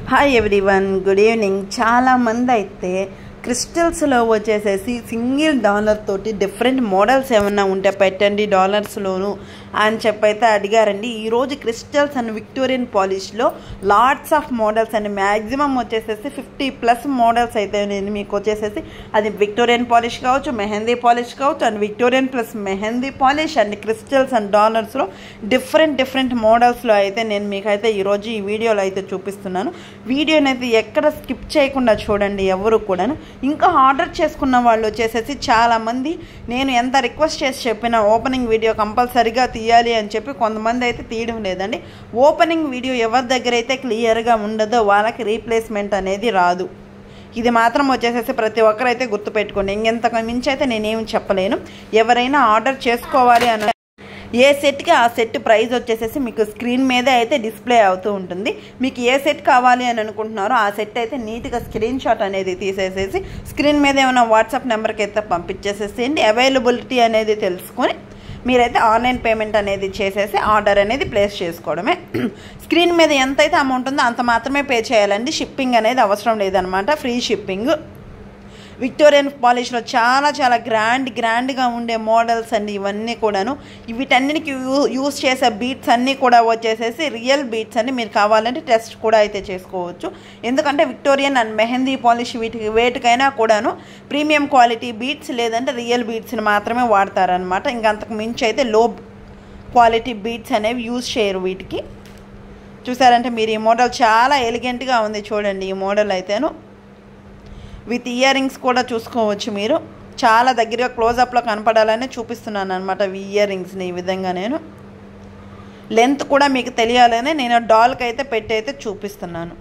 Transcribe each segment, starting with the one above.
hi everyone good evening చాలామంది అయితే క్రిస్టల్స్లో వచ్చేసేసి సింగిల్ డాలర్ తోటి డిఫరెంట్ మోడల్స్ ఏమన్నా ఉంటే పెట్టండి డాలర్స్లోను అని చెప్పైతే అడిగారండి ఈరోజు క్రిస్టల్స్ అండ్ విక్టోరియన్ పాలిష్లో లాట్స్ ఆఫ్ మోడల్స్ అండి మ్యాక్సిమం వచ్చేసేసి ఫిఫ్టీ ప్లస్ మోడల్స్ అయితే నేను మీకు వచ్చేసేసి అది విక్టోరియన్ పాలిష్ కావచ్చు మెహందీ పాలిష్ కావచ్చు and Victorian plus mehndi polish and crystals and డాలర్స్లో డిఫరెంట్ డిఫరెంట్ మోడల్స్లో అయితే నేను మీకైతే ఈరోజు ఈ వీడియోలో అయితే చూపిస్తున్నాను వీడియోని అయితే ఎక్కడ స్కిప్ చేయకుండా చూడండి ఎవరు కూడాను ఇంకా ఆర్డర్ చేసుకున్న వాళ్ళు వచ్చేసేసి చాలామంది నేను ఎంత రిక్వెస్ట్ చేసి చెప్పిన ఓపెనింగ్ వీడియో కంపల్సరీగా తీయాలి అని చెప్పి కొంతమంది అయితే తీయడం లేదండి ఓపెనింగ్ వీడియో ఎవరి దగ్గర అయితే క్లియర్గా ఉండదో వాళ్ళకి రీప్లేస్మెంట్ అనేది రాదు ఇది మాత్రం వచ్చేసేసి ప్రతి ఒక్కరైతే గుర్తుపెట్టుకోండి ఇంకెంతకు మించి అయితే నేనేం చెప్పలేను ఎవరైనా ఆర్డర్ చేసుకోవాలి అని ఏ సెట్కి ఆ సెట్ ప్రైస్ వచ్చేసేసి మీకు స్క్రీన్ మీదే అయితే డిస్ప్లే అవుతూ ఉంటుంది మీకు ఏ సెట్ కావాలి అని అనుకుంటున్నారో ఆ సెట్ అయితే నీట్గా స్క్రీన్ షాట్ అనేది తీసేసేసి స్క్రీన్ మీద ఏమైనా వాట్సాప్ నెంబర్కి అయితే పంపించేసేసేయండి అవైలబిలిటీ అనేది తెలుసుకొని మీరైతే ఆన్లైన్ పేమెంట్ అనేది చేసేసి ఆర్డర్ అనేది ప్లేస్ చేసుకోవడమే స్క్రీన్ మీద ఎంతైతే అమౌంట్ ఉందో అంత మాత్రమే పే చేయాలండి షిప్పింగ్ అనేది అవసరం లేదనమాట ఫ్రీ షిప్పింగ్ విక్టోరియన్ పాలిష్లో చాలా చాలా గ్రాండ్ గ్రాండ్గా ఉండే మోడల్స్ అండి ఇవన్నీ కూడాను వీటన్నిటికి యూ యూస్ చేసే బీట్స్ అన్నీ కూడా వచ్చేసేసి రియల్ బీట్స్ అండి మీరు కావాలంటే టెస్ట్ కూడా అయితే చేసుకోవచ్చు ఎందుకంటే విక్టోరియన్ అండ్ మెహందీ పాలిష్ వీటికి వేటికైనా కూడాను ప్రీమియం క్వాలిటీ బీట్స్ లేదంటే రియల్ బీట్స్ని మాత్రమే వాడతారనమాట ఇంకంతకు మించి అయితే లో క్వాలిటీ బీట్స్ అనేవి యూజ్ చేయరు వీటికి చూసారంటే మీరు ఈ మోడల్ చాలా ఎలిగెంట్గా ఉంది చూడండి ఈ మోడల్ అయితేను విత్ ఇయర్ రింగ్స్ కూడా చూసుకోవచ్చు మీరు చాలా దగ్గరగా క్లోజప్లో కనపడాలని చూపిస్తున్నాను అనమాట ఈ ఇయర్ రింగ్స్ని ఈ విధంగా నేను లెంత్ కూడా మీకు తెలియాలని నేను డాల్కి అయితే పెట్టి అయితే చూపిస్తున్నాను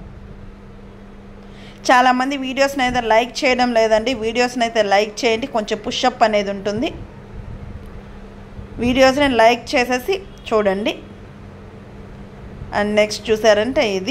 చాలామంది వీడియోస్ని అయితే లైక్ చేయడం లేదండి వీడియోస్ని అయితే లైక్ చేయండి కొంచెం పుషప్ అనేది ఉంటుంది వీడియోస్ని లైక్ చేసేసి చూడండి అండ్ నెక్స్ట్ చూసారంటే ఇది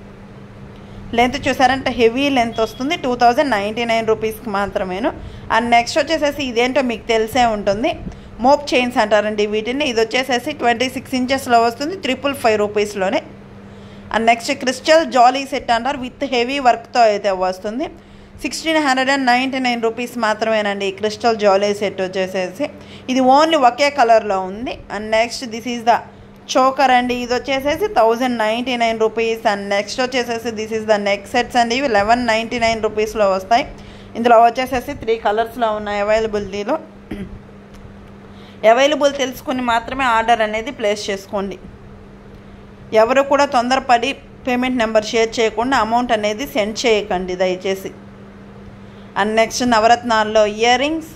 లెంత్ చూసారంటే హెవీ లెంత్ వస్తుంది టూ థౌజండ్ నైంటీ నైన్ రూపీస్కి మాత్రమేను అండ్ నెక్స్ట్ వచ్చేసేసి ఇదేంటో మీకు తెలిసే ఉంటుంది మోప్ చైన్స్ అంటారండి వీటిని ఇది వచ్చేసేసి ట్వంటీ సిక్స్ ఇంచెస్లో వస్తుంది ట్రిపుల్ ఫైవ్ రూపీస్లోనే అండ్ నెక్స్ట్ క్రిస్టల్ జాలీ సెట్ అంటారు విత్ హెవీ వర్క్తో అయితే వస్తుంది sixteen hundred and ninety nine rupees మాత్రమేనండి ఈ క్రిస్టల్ జాలీ సెట్ వచ్చేసేసి ఇది ఓన్లీ ఒకే కలర్లో ఉంది and next this is the choker అండి ఇది వచ్చేసేసి thousand ninety nine rupees and next వచ్చేసేసి this is the neck sets అండి ఇవి లెవెన్ నైంటీ నైన్ రూపీస్లో వస్తాయి ఇందులో వచ్చేసేసి త్రీ కలర్స్లో ఉన్నాయి అవైలబిలిటీలో అవైలబుల్ తెలుసుకుని మాత్రమే ఆర్డర్ అనేది ప్లేస్ చేసుకోండి ఎవరు కూడా తొందరపడి పేమెంట్ నెంబర్ షేర్ చేయకుండా అమౌంట్ అనేది సెండ్ చేయకండి దయచేసి అండ్ నెక్స్ట్ నవరత్నాల్లో ear rings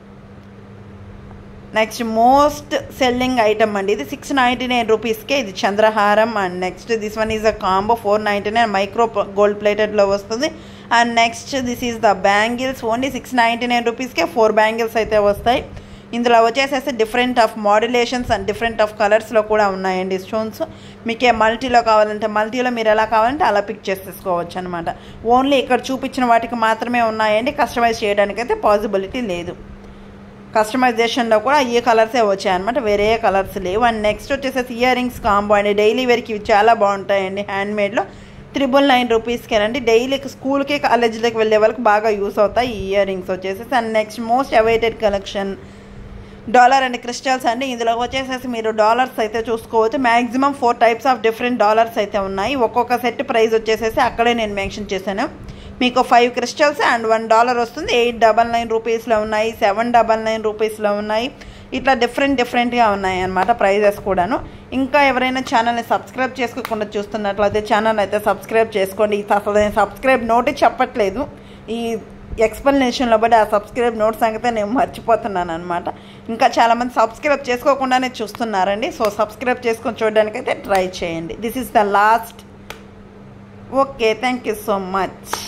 next most selling item అండి ఇది సిక్స్ నైంటీ నైన్ రూపీస్కే ఇది చంద్రహారం and next this one is a combo four ninety nine micro gold ప్లేటెడ్లో వస్తుంది and next this is the bangles only six ninety nine రూపీస్కే four bangles అయితే వస్తాయి ఇందులో వచ్చేసేసి different of modulations and different of కలర్స్లో కూడా ఉన్నాయండి స్టోన్స్ మీకే మల్టీలో కావాలంటే మల్టీలో మీరు ఎలా కావాలంటే అలా పిక్ చేసేసుకోవచ్చు అనమాట ఓన్లీ ఇక్కడ చూపించిన వాటికి మాత్రమే ఉన్నాయండి కస్టమైజ్ చేయడానికి అయితే పాసిబిలిటీ లేదు కస్టమైజేషన్లో కూడా ఈ కలర్సే వచ్చాయన్నమాట వేరే కలర్స్ లేవు అండ్ నెక్స్ట్ వచ్చేసేసి ఇయర్ రింగ్స్ కాంబో అండి డైలీ వేర్కి ఇవి చాలా బాగుంటాయండి హ్యాండ్మేడ్లో త్రిబుల్ నైన్ రూపీస్కేనండి డైలీకి స్కూల్కి కాలేజీలోకి వెళ్ళే వాళ్ళకి బాగా యూస్ అవుతాయి ఈ ఇయర్ రింగ్స్ వచ్చేసేసి and next most awaited collection dollar and crystals అండి ఇందులో వచ్చేసేసి మీరు డాలర్స్ అయితే చూసుకోవచ్చు maximum four types of different dollars అయితే ఉన్నాయి ఒక్కొక్క సెట్ ప్రైస్ వచ్చేసేసి అక్కడే నేను మెన్షన్ చేశాను మీకు five crystals and one dollar వస్తుంది ఎయిట్ డబల్ నైన్ రూపీస్లో ఉన్నాయి సెవెన్ డబల్ నైన్ రూపీస్లో ఉన్నాయి ఇట్లా డిఫరెంట్ డిఫరెంట్గా ఉన్నాయి అన్నమాట ప్రైజెస్ కూడాను ఇంకా ఎవరైనా ఛానల్ని సబ్స్క్రైబ్ చేసుకోకుండా చూస్తున్నట్లయితే ఛానల్ అయితే సబ్స్క్రైబ్ చేసుకోండి అసలు నేను సబ్స్క్రైబ్ నోటే చెప్పట్లేదు ఈ ఎక్స్ప్లెనేషన్లో బట్టి ఆ సబ్స్క్రైబ్ నోట్ సంగతే నేను మర్చిపోతున్నాను అనమాట ఇంకా చాలామంది సబ్స్క్రైబ్ చేసుకోకుండానే చూస్తున్నారండి సో సబ్స్క్రైబ్ చేసుకొని చూడడానికైతే ట్రై చేయండి this is the last okay thank you so much